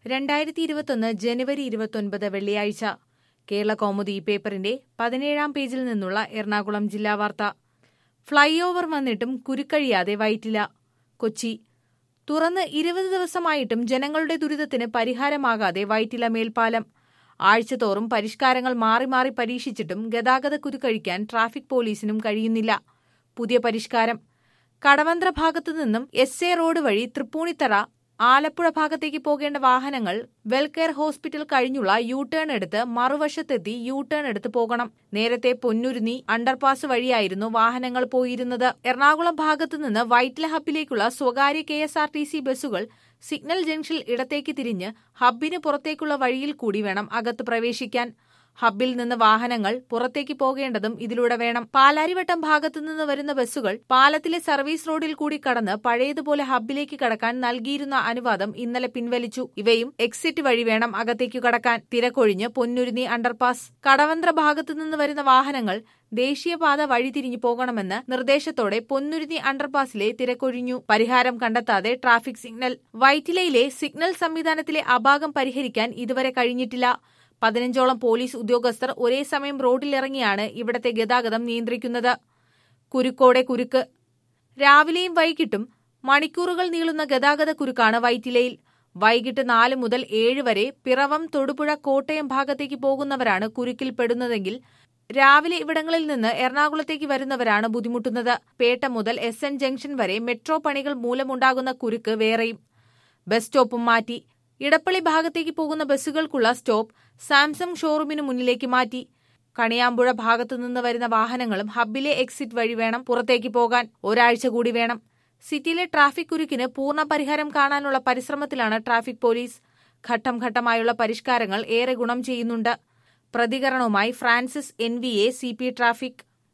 രണ്ടായിരത്തി ഇരുപത്തൊന്ന് ജനുവരി ഇരുപത്തൊൻപത് വെള്ളിയാഴ്ച കേരള കൗമുദി പേപ്പറിന്റെ പതിനേഴാം പേജിൽ നിന്നുള്ള എറണാകുളം ജില്ലാ വാർത്ത ഫ്ളൈ ഓവർ വന്നിട്ടും കുരുക്കഴിയാതെ വയറ്റില കൊച്ചി തുറന്ന് ഇരുപത് ദിവസമായിട്ടും ജനങ്ങളുടെ ദുരിതത്തിന് പരിഹാരമാകാതെ വയറ്റില മേൽപ്പാലം ആഴ്ചതോറും പരിഷ്കാരങ്ങൾ മാറി മാറി പരീക്ഷിച്ചിട്ടും ഗതാഗത കുരുക്കഴിക്കാൻ ട്രാഫിക് പോലീസിനും കഴിയുന്നില്ല പുതിയ പരിഷ്കാരം കടവന്ത്ര ഭാഗത്തു നിന്നും എസ് എ റോഡ് വഴി തൃപ്പൂണിത്തറ ആലപ്പുഴ ഭാഗത്തേക്ക് പോകേണ്ട വാഹനങ്ങൾ വെൽകെയർ ഹോസ്പിറ്റൽ കഴിഞ്ഞുള്ള യു ടേൺ എടുത്ത് മറുവശത്തെത്തി യു ടേൺ എടുത്ത് പോകണം നേരത്തെ പൊന്നുരുന്നി അണ്ടർപാസ് വഴിയായിരുന്നു വാഹനങ്ങൾ പോയിരുന്നത് എറണാകുളം ഭാഗത്തു നിന്ന് വൈറ്റ്ല ഹബിലേക്കുള്ള സ്വകാര്യ K S R T C ബസ്സുകൾ സിഗ്നൽ ജംഗ്ഷനിൽ ഇടത്തേക്ക് തിരിഞ്ഞ് ഹബിന് പുറത്തേക്കുള്ള വഴിയിൽ കൂടി വേണം അകത്ത് പ്രവേശിക്കാൻ ഹബിൽ നിന്ന് വാഹനങ്ങൾ പുറത്തേക്ക് പോകേണ്ടതും ഇതിലൂടെ വേണം പാലാരിവട്ടം ഭാഗത്തു നിന്ന് വരുന്ന ബസ്സുകൾ പാലത്തിലെ സർവീസ് റോഡിൽ കൂടി കടന്ന് പഴയതുപോലെ ഹബിലേക്ക് കടക്കാൻ നൽകിയിരുന്ന അനുവാദം ഇന്നലെ പിൻവലിച്ചു ഇവയും എക്സിറ്റ് വഴി വേണം അകത്തേക്ക് കടക്കാൻ തിരക്കൊഴിഞ്ഞ് പൊന്നുരുന്നി അണ്ടർപാസ് കടവന്ത്ര ഭാഗത്തു നിന്ന് വരുന്ന വാഹനങ്ങൾ ദേശീയപാത വഴിതിരിഞ്ഞു പോകണമെന്ന് നിർദ്ദേശത്തോടെ പൊന്നുരുന്നി അണ്ടർപാസിലെ തിരക്കൊഴിഞ്ഞു പരിഹാരം കണ്ടെത്താതെ ട്രാഫിക് സിഗ്നൽ വൈറ്റിലയിലെ സിഗ്നൽ സംവിധാനത്തിലെ അപാകം പരിഹരിക്കാൻ ഇതുവരെ കഴിഞ്ഞിട്ടില്ല പതിനഞ്ചോളം പോലീസ് ഉദ്യോഗസ്ഥർ ഒരേ സമയം റോഡിലിറങ്ങിയാണ് ഇവിടത്തെ ഗതാഗതം നിയന്ത്രിക്കുന്നത് കുരുക്കോടെ കുരുക്ക് രാവിലെയും വൈകിട്ടും മണിക്കൂറുകൾ നീളുന്ന ഗതാഗത കുരുക്കാണ് വൈറ്റിലയിൽ വൈകിട്ട് നാല് മുതൽ ഏഴ് വരെ പിറവം തൊടുപുഴ കോട്ടയം ഭാഗത്തേക്ക് പോകുന്നവരാണ് കുരുക്കിൽ പെടുന്നതെങ്കിൽ രാവിലെ ഇവിടങ്ങളിൽ നിന്ന് എറണാകുളത്തേക്ക് വരുന്നവരാണ് ബുദ്ധിമുട്ടുന്നത് പേട്ട മുതൽ എസ് എൻ ജംഗ്ഷൻ വരെ മെട്രോ പണികൾ മൂലമുണ്ടാകുന്ന കുരുക്ക് വേറെയും ബസ് സ്റ്റോപ്പും മാറ്റി ഇടപ്പള്ളി ഭാഗത്തേക്ക് പോകുന്ന ബസ്സുകൾക്കുള്ള സ്റ്റോപ്പ് സാംസങ് ഷോറൂമിന് മുന്നിലേക്ക് മാറ്റി കണിയാമ്പുഴ ഭാഗത്തു നിന്ന് വരുന്ന വാഹനങ്ങളും ഹബിലെ എക്സിറ്റ് വഴി വേണം പുറത്തേക്ക് പോകാൻ ഒരാഴ്ച കൂടി വേണം സിറ്റിയിലെ ട്രാഫിക് കുരുക്കിന് പൂർണ്ണ പരിഹാരം കാണാനുള്ള പരിശ്രമത്തിലാണ് ട്രാഫിക് പോലീസ് ഘട്ടം ഘട്ടമായുള്ള പരിഷ്കാരങ്ങൾ ഏറെ ഗുണം ചെയ്യുന്നുണ്ട് പ്രതികരണവുമായി Francis N V A C P traffic